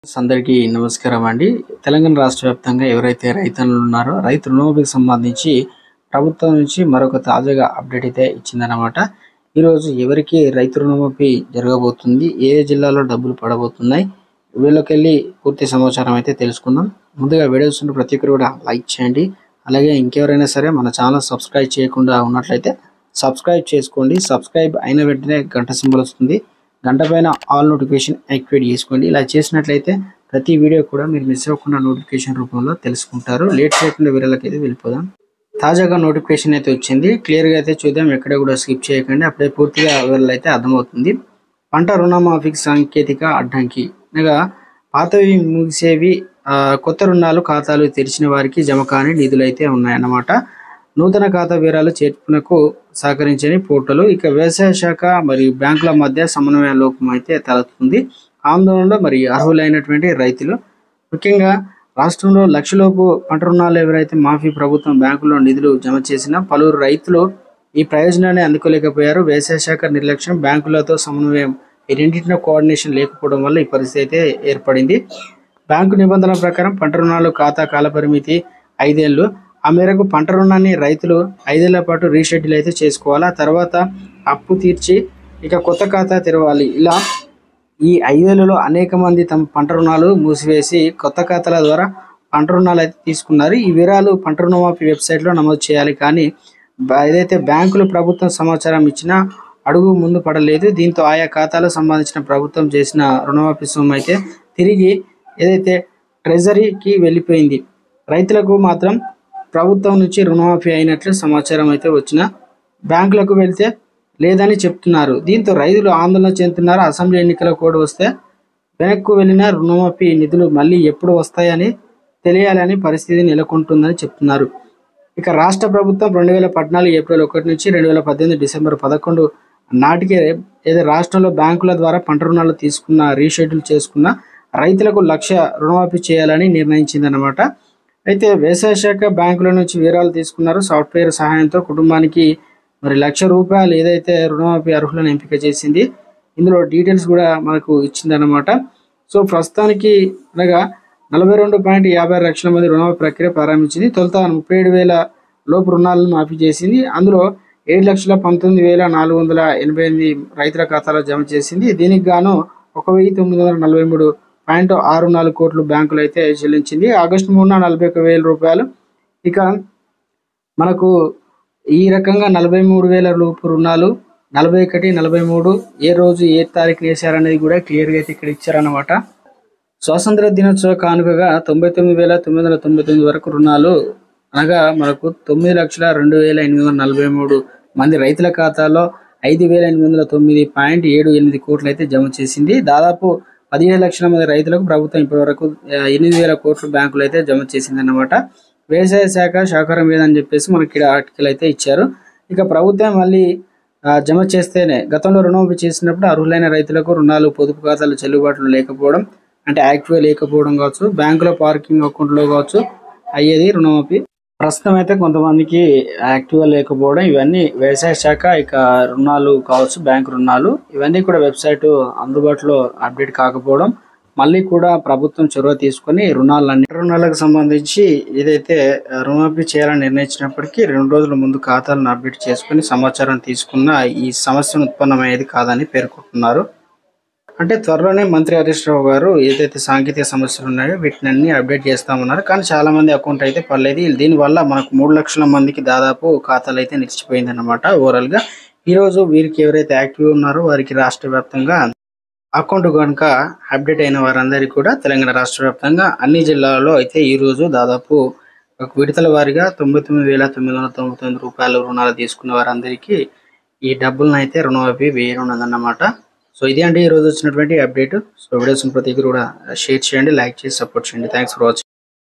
friends అందరికీ నమస్కారం అండి తెలంగాణ రాష్ట్ర వ్యాప్తంగా ఎవరైతే రైతన్నులు ఉన్నారో రైతు రుణమాఫీకి సంబంధించి ప్రభుత్వం నుంచి మరొక తాజాగా అప్డేట్ అయితే ఇచ్చిందనమాట ఈరోజు ఎవరికి రైతు రుణమాఫీ జరగబోతుంది ఏ జిల్లాలో డబ్బులు పడబోతున్నాయి వీళ్ళకెళ్ళి పూర్తి సమాచారం అయితే తెలుసుకుందాం ముందుగా వీడియోస్ ఉన్న ప్రతి ఒక్కరు కూడా లైక్ చేయండి అలాగే ఇంకెవరైనా సరే మన ఛానల్ సబ్స్క్రైబ్ చేయకుండా ఉన్నట్లయితే సబ్స్క్రైబ్ చేసుకోండి సబ్స్క్రైబ్ అయిన వెంటనే గంట సింబల్ వస్తుంది గంట పైన ఆల్ నోటిఫికేషన్ యాక్టివేట్ చేసుకోండి ఇలా చేసినట్లయితే ప్రతి వీడియో కూడా మీరు మిస్ అవ్వకుండా నోటిఫికేషన్ రూపంలో తెలుసుకుంటారు లేట్ చేయకుండా వీడియోలకి అయితే వెళ్ళిపోదాం తాజాగా నోటిఫికేషన్ అయితే వచ్చింది క్లియర్గా అయితే చూద్దాం ఎక్కడ కూడా స్కిప్ చేయకండి అప్పుడే పూర్తిగా వివరాలు అయితే అర్థమవుతుంది పంట రుణమాఫీకి సాంకేతిక అడ్డంకి అనగా పాతవి ముగిసేవి ఆ, కొత్త రుణాలు ఖాతాలు తెరిచిన వారికి జమ కాని నిధులు అయితే ఉన్నాయన్నమాట నూతన ఖాతా వివరాలు చేర్పునకు సహకరించని పోర్టల్ ఇక వ్యవసాయ శాఖ మరియు బ్యాంకుల మధ్య సమన్వయ లోపం అయితే తలెత్తుంది ఆందోళనలో మరి అర్హులైనటువంటి రైతులు ముఖ్యంగా రాష్ట్రంలో లక్షలోపు పంట రుణాలు ఎవరైతే మాఫీ ప్రభుత్వం బ్యాంకులో నిధులు జమ చేసిన పలువురు రైతులు ఈ ప్రయోజనాన్ని అందుకోలేకపోయారు వ్యవసాయ శాఖ నిర్లక్ష్యం బ్యాంకులతో సమన్వయం ఈ రెండింటిలో కోఆర్డినేషన్ లేకపోవడం వల్ల ఈ పరిస్థితి అయితే ఏర్పడింది బ్యాంకు నిబంధనల ప్రకారం పంట రుణాలు ఖాతా కాలపరిమితి ఐదేళ్లు ఆ మేరకు పంట రుణాన్ని రైతులు ఐదేళ్ల పాటు రీషెడ్యూల్ అయితే చేసుకోవాలి ఆ తర్వాత అప్పు తీర్చి ఇక కొత్త ఖాతా తెరవాలి ఇలా ఈ ఐదేళ్లలో అనేక మంది తమ పంట రుణాలు మూసివేసి కొత్త ఖాతాల ద్వారా పంట రుణాలు అయితే తీసుకున్నారు ఈ వివరాలు పంట రుణమాఫీ వెబ్సైట్లో నమోదు చేయాలి కానీ బ- ఏదైతే బ్యాంకులు ప్రభుత్వం సమాచారం ఇచ్చినా అడుగు ముందు పడలేదు దీంతో ఆయా ఖాతాలకు సంబంధించిన ప్రభుత్వం చేసిన రుణమాఫీ సొమ్ము అయితే తిరిగి ఏదైతే ట్రెజరీకి వెళ్ళిపోయింది రైతులకు మాత్రం ప్రభుత్వం నుంచి రుణమాఫీ అయినట్లు సమాచారం అయితే వచ్చిన బ్యాంకులకు వెళ్తే లేదని చెప్తున్నారు దీంతో రైతులు ఆందోళన చెందుతున్నారు అసెంబ్లీ ఎన్నికల కోడ్ వస్తే వెనక్కు వెళ్ళిన రుణమాఫీ నిధులు మళ్ళీ ఎప్పుడు వస్తాయని తెలియాలని పరిస్థితి నెలకొంటుందని చెప్తున్నారు ఇక రాష్ట్ర ప్రభుత్వం రెండు వేల పద్నాలుగు ఏప్రిల్ ఒకటి నుంచి రెండు వేల పద్దెనిమిది డిసెంబర్ పదకొండు నాటికే ఏదో రాష్ట్రంలో బ్యాంకుల ద్వారా పంట రుణాలు తీసుకున్న రీషెడ్యూల్ చేసుకున్న రైతులకు లక్ష రుణమాఫీ చేయాలని నిర్ణయించిందన్నమాట అయితే వ్యవసాయ శాఖ బ్యాంకుల నుంచి వివరాలు తీసుకున్నారు సాఫ్ట్వేర్ సహాయంతో కుటుంబానికి మరి లక్ష రూపాయలు ఏదైతే రుణమాఫీ అర్హులను ఎంపిక చేసింది ఇందులో డీటెయిల్స్ కూడా మనకు ఇచ్చిందన్నమాట సో ప్రస్తుతానికి అనగా నలభై రెండు పాయింట్ యాభై ఆరు లక్షల మంది రుణమాఫీ ప్రక్రియ ప్రారంభించింది తొలుత ముప్పై ఏడు వేల లోపు రుణాలను మాఫీ చేసింది అందులో ఏడు లక్షల పంతొమ్మిది వేల నాలుగు వందల ఎనభై ఎనిమిది రైతుల ఖాతాలో జమ చేసింది దీనికి గాను ఒక వెయ్యి తొమ్మిది వందల నలభై మూడు పాయింట్ ఆరు నాలుగు కోట్లు బ్యాంకులు అయితే చెల్లించింది ఆగస్టు మూడున నలభై ఒక వేల రూపాయలు ఇక మనకు ఈ రకంగా నలభై మూడు వేల రూపు రుణాలు నలభై ఒకటి నలభై మూడు ఏ రోజు ఏ తారీఖు వేశారనేది కూడా క్లియర్గా అయితే ఇక్కడ ఇచ్చారన్నమాట స్వాతంత్ర దినోత్సవ కానుకగా తొంభై తొమ్మిది వేల తొమ్మిది వందల తొంభై తొమ్మిది వరకు రుణాలు అనగా మనకు తొమ్మిది లక్షల రెండు వేల ఎనిమిది వందల నలభై మూడు మంది రైతుల ఖాతాలో ఐదు వేల ఎనిమిది వందల తొమ్మిది పాయింట్ ఏడు ఎనిమిది కోట్లు అయితే జమ చేసింది దాదాపు పదిహేడు లక్షల మంది రైతులకు ప్రభుత్వం ఇప్పటివరకు ఆ, ఎనిమిది వేల కోట్లు బ్యాంకులు అయితే జమ చేసింది అన్నమాట వ్యవసాయ శాఖ సహకారం లేదని చెప్పేసి మనకి ఇక్కడ ఆర్టికల్ అయితే ఇచ్చారు ఇక ప్రభుత్వం మళ్ళీ ఆ, జమ చేస్తేనే గతంలో రుణమాఫీ చేసినప్పుడు అర్హులైన రైతులకు రుణాలు పొదుపు ఖాతాలు చెల్లుబాటులో లేకపోవడం అంటే యాక్టివ్ లేకపోవడం కావచ్చు బ్యాంకులో పార్కింగ్ అకౌంట్లో కావచ్చు అయ్యేది రుణమాఫీ ప్రస్తుతం అయితే కొంతమందికి యాక్టివ్గా లేకపోవడం ఇవన్నీ వ్యవసాయ శాఖ ఇక రుణాలు కావచ్చు బ్యాంక్ రుణాలు ఇవన్నీ కూడా వెబ్సైట్ అందుబాటులో అప్డేట్ కాకపోవడం మళ్ళీ కూడా ప్రభుత్వం చొరవ తీసుకొని రుణాలన్నీ రుణాలకు సంబంధించి ఏదైతే రుణమాఫీ చేయాలని నిర్ణయించినప్పటికీ రెండు రోజుల ముందు ఖాతాలను అప్డేట్ చేసుకొని సమాచారం తీసుకున్న ఈ సమస్యను ఉత్పన్నమయ్యేది కాదని పేర్కొంటున్నారు అంటే త్వరలోనే మంత్రి హరీష్ రావు గారు ఏదైతే సాంకేతిక సమస్యలు ఉన్నాయో వీటిని అన్ని అప్డేట్ చేస్తామన్నారు కానీ చాలా మంది అకౌంట్ అయితే పర్లేదు దీనివల్ల మనకు మూడు లక్షల మందికి దాదాపు ఖాతాలు అయితే నిలిచిపోయింది అనమాట ఓవరాల్ గా ఈ రోజు వీరికి ఎవరైతే యాక్టివ్ ఉన్నారో వారికి రాష్ట్ర వ్యాప్తంగా అకౌంట్ కనుక అప్డేట్ అయిన వారందరికీ కూడా తెలంగాణ రాష్ట్ర వ్యాప్తంగా అన్ని జిల్లాల్లో అయితే ఈ రోజు దాదాపు ఒక విడతల వారీగా తొంభై తొమ్మిది వేల తొమ్మిది వందల తొంభై తొమ్మిది రూపాయలు రుణాలు తీసుకున్న వారందరికీ ఈ డబ్బులను అయితే రుణమాఫీ వేయనున్నదన్నమాట సో ఇదే అండి ఈ రోజు వచ్చినటువంటి అప్డేట్ సో వీడియోస్ ప్రతి ఒక్కరు కూడా షేర్ చేయండి లైక్ చేసి సపోర్ట్ చేయండి థ్యాంక్స్ ఫర్ వాచింగ్